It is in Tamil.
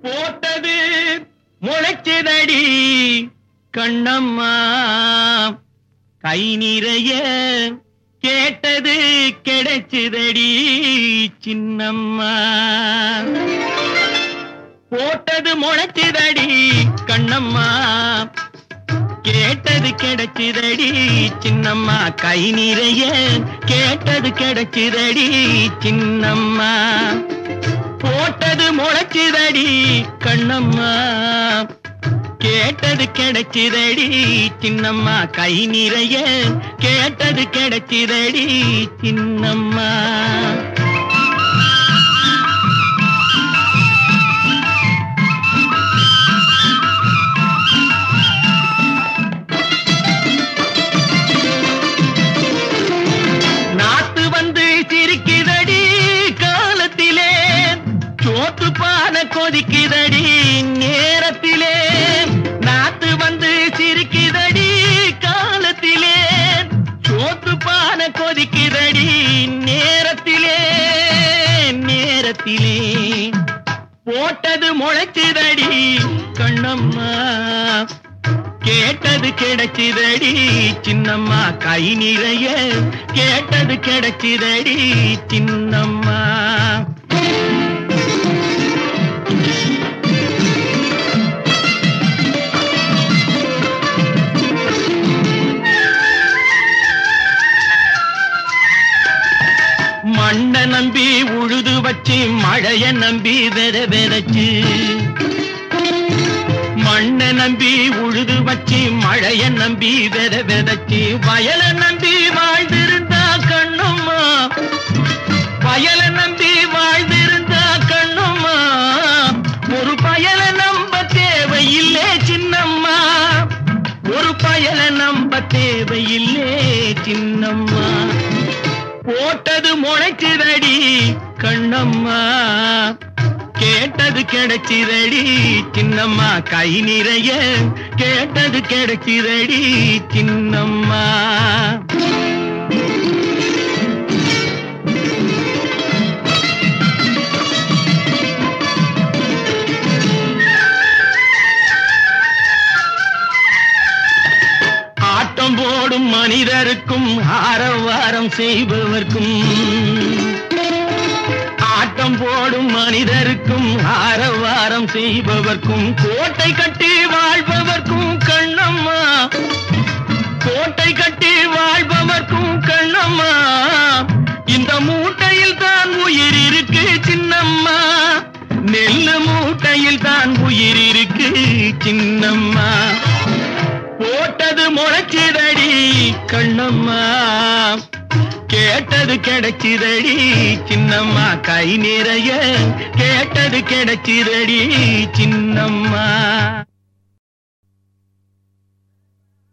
போட்டது முளைச்சதடி கண்ணம்மா கை நிறைய கேட்டது கிடைச்சதடி சின்னம்மா போட்டது முளைச்சதடி கண்ணம்மா கேட்டது கிடைச்சதடி சின்னம்மா கை நிறைய கேட்டது கிடைச்சதடி சின்னம்மா போட்டது முளைச்சதடி கண்ணம்மா கேட்டது கிடைச்சதடி சின்னம்மா கை நிறைய கேட்டது கிடைச்சதடி சின்னம்மா நாத்து வந்து சிரிக்குதடி காலத்திலே சோத்து பான கொதிக்குதடி நேரத்திலே நாத்து வந்து சிரிக்குதடி காலத்திலே சோத்து பான கொதிக்குதடி நேரத்திலே நேரத்திலே போட்டது முளைச்சுதடி கண்ணம்மா கேட்டது கிடைச்சிதடி சின்னம்மா கை நிறைய கேட்டது கிடைச்சிதடி சின்னம்மா மண்ண நம்பி உழுது வச்சு மழைய நம்பி வெத வெதச்சு மண்ண நம்பி உழுது வச்சு மழைய நம்பி வெத வெதச்சு வயல நம்பி வாழ்ந்திருந்தா கண்ணும்மா வயல நம்பி வாழ்ந்திருந்தா கண்ணும்மா ஒரு பயல நம்ப தேவையில்லே சின்னம்மா ஒரு பயல நம்ப தேவையில்லே சின்னம்மா போட்டது முளைச்சுதடி கண்ணம்மா கேட்டது கிடைச்சிதடி சின்னம்மா கை நிறைய கேட்டது கிடைச்சிதடி சின்னம்மா ஆட்டம் போடும் மனிதருக்கும் ஆரவாரம் செய்பவர்க்கும் ஆட்டம் போடும் மனிதருக்கும் ஆரவாரம் செய்பவர்க்கும் கோட்டை கட்டி வாழ்பவர்க்கும் கண்ணம்மா கோட்டை கட்டி வாழ்பவர்க்கும் கண்ணம்மா இந்த மூட்டையில் தான் உயிர் இருக்கு சின்னம்மா நெல்லு மூட்டையில் தான் உயிர் இருக்கு சின்னம்மா போட்டது முளைச்சிதடி கண்ணம்மா கேட்டது கிடைச்சிதடி சின்னம்மா கை நிறைய கேட்டது கிடைச்சிதடி சின்னம்மா